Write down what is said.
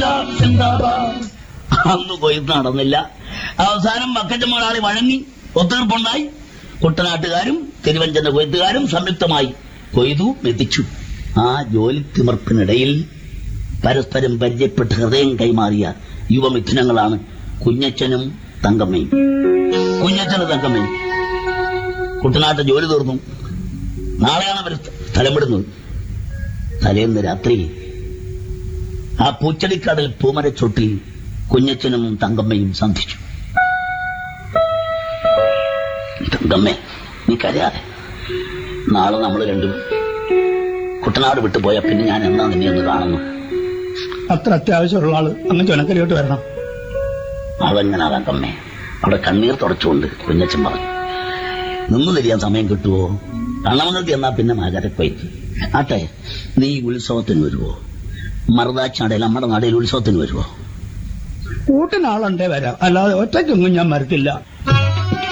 ഗുജറാത്ത് സിന്ദാബാദ് അന്ന് കൊയ്ത്ത് നടന്നില്ല അവസാനം ബക്കറ്റ് മുതലാളി വഴങ്ങി ഒത്തീർപ്പുണ്ടായി കുട്ടനാട്ടുകാരും തിരുവഞ്ചന്റെ കൊയ്ത്തുകാരും സംയുക്തമായി കൊയ്തു മെതിച്ചു ആ ജോലി തിമർപ്പിനിടയിൽ പരസ്പരം പരിചയപ്പെട്ട് ഹൃദയം കൈമാറിയ യുവമിഥുനങ്ങളാണ് കുഞ്ഞച്ചനും തങ്കമ്മയും കുഞ്ഞച്ചനും തങ്കമ്മയും കുട്ടനാട്ട് ജോലി തീർന്നു നാളെയാണ് അവർ സ്ഥലം വിടുന്നത് തലേന്ന് രാത്രി ആ പൂച്ചടിക്കടൽ പൂമരച്ചൊട്ടിൽ കുഞ്ഞച്ചനും തങ്കമ്മയും സന്ധിച്ചു തങ്കമ്മേ നീ കരയാതെ നാളെ നമ്മൾ രണ്ടും കുട്ടനാട് വിട്ടുപോയാ പിന്നെ ഞാൻ എന്നാ നിന്നെ ഒന്ന് കാണുന്നു അത്ര അത്യാവശ്യമുള്ള ആള് അങ്ങ് ചുനക്കരയോട്ട് വരണം അതെങ്ങനെ തങ്കമ്മേ അവിടെ കണ്ണീർ തുടച്ചുകൊണ്ട് കുഞ്ഞച്ചൻ പറഞ്ഞു നിന്ന് തിരിയാൻ സമയം കിട്ടുവോ കണ്ണമംഗലത്ത് എന്നാ പിന്നെ മകരക്കൊയ്ത്ത് ആട്ടെ നീ ഉത്സവത്തിന് വരുവോ മറുതാച്ചാടയിൽ നമ്മുടെ നാടയിൽ ഉത്സവത്തിന് വരുവോ കൂട്ടിനാളുണ്ടേ വരാം അല്ലാതെ ഒറ്റയ്ക്കൊന്നും ഞാൻ മരത്തില്ല